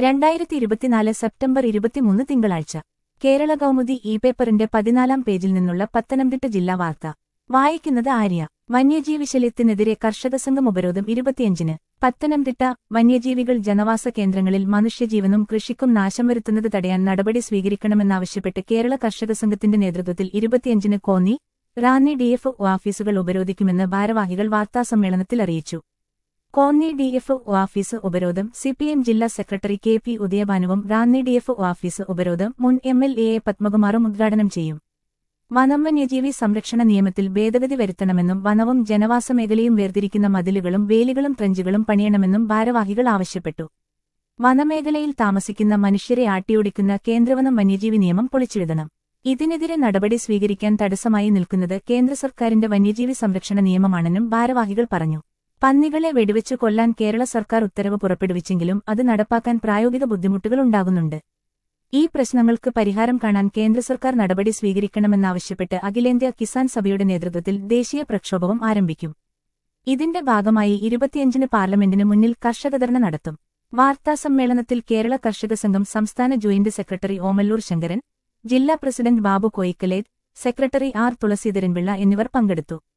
രണ്ടായിരത്തി ഇരുപത്തിനാല് സെപ്റ്റംബർ ഇരുപത്തിമൂന്ന് തിങ്കളാഴ്ച കേരള കൗമുദി ഇ പേപ്പറിന്റെ പതിനാലാം പേജിൽ നിന്നുള്ള പത്തനംതിട്ട ജില്ലാ വാർത്ത വായിക്കുന്നത് ആര്യ വന്യജീവി ശല്യത്തിനെതിരെ കർഷക സംഘം ഉപരോധം ഇരുപത്തിയഞ്ചിന് പത്തനംതിട്ട വന്യജീവികൾ ജനവാസ കേന്ദ്രങ്ങളിൽ മനുഷ്യജീവനും കൃഷിക്കും നാശം വരുത്തുന്നത് തടയാൻ നടപടി സ്വീകരിക്കണമെന്നാവശ്യപ്പെട്ട് കേരള കർഷക സംഘത്തിന്റെ നേതൃത്വത്തിൽ ഇരുപത്തിയഞ്ചിന് കോന്നി റാന്നി ഡിഎഫ് ഓഫീസുകൾ ഉപരോധിക്കുമെന്ന് ഭാരവാഹികൾ വാർത്താസമ്മേളനത്തിൽ അറിയിച്ചു കോന്നി ഡിഎഫ് ഓഫീസ് ഉപരോധം സിപിഎം ജില്ലാ സെക്രട്ടറി കെ പി ഉദയഭാനുവും റാന്നി ഡിഎഫ് ഓഫീസ് ഉപരോധം മുൻ എം എൽ എ പത്മകുമാറും ഉദ്ഘാടനം ചെയ്യും വനം വന്യജീവി സംരക്ഷണ നിയമത്തിൽ ഭേദഗതി വരുത്തണമെന്നും വനവും ജനവാസ മേഖലയും വേർതിരിക്കുന്ന മതിലുകളും വേലികളും ട്രഞ്ചുകളും പണിയണമെന്നും ഭാരവാഹികൾ ആവശ്യപ്പെട്ടു വനമേഖലയിൽ താമസിക്കുന്ന മനുഷ്യരെ ആട്ടിയോടിക്കുന്ന കേന്ദ്രവനം വന്യജീവി നിയമം പൊളിച്ചെഴുതണം ഇതിനെതിരെ നടപടി സ്വീകരിക്കാൻ തടസ്സമായി നിൽക്കുന്നത് കേന്ദ്ര സർക്കാരിന്റെ വന്യജീവി സംരക്ഷണ നിയമമാണെന്നും ഭാരവാഹികൾ പറഞ്ഞു പന്നികളെ വെടിവെച്ചു കൊല്ലാൻ കേരള സർക്കാർ ഉത്തരവ് പുറപ്പെടുവിച്ചെങ്കിലും അത് നടപ്പാക്കാൻ പ്രായോഗിക ബുദ്ധിമുട്ടുകൾ ഉണ്ടാകുന്നുണ്ട് ഈ പ്രശ്നങ്ങൾക്ക് പരിഹാരം കാണാൻ കേന്ദ്ര സർക്കാർ നടപടി സ്വീകരിക്കണമെന്നാവശ്യപ്പെട്ട് അഖിലേന്ത്യാ കിസാൻ സഭയുടെ നേതൃത്വത്തിൽ ദേശീയ പ്രക്ഷോഭവും ആരംഭിക്കും ഇതിന്റെ ഭാഗമായി ഇരുപത്തിയഞ്ചിന് പാർലമെന്റിന് മുന്നിൽ കർഷകധർണ നടത്തും വാർത്താസമ്മേളനത്തിൽ കേരള കർഷക സംഘം സംസ്ഥാന ജോയിന്റ് സെക്രട്ടറി ഓമല്ലൂർ ശങ്കരൻ ജില്ലാ president Babu Koikkaleth secretary R Thulaseedharanpillai എന്നിവർ പങ്കെടുത്തു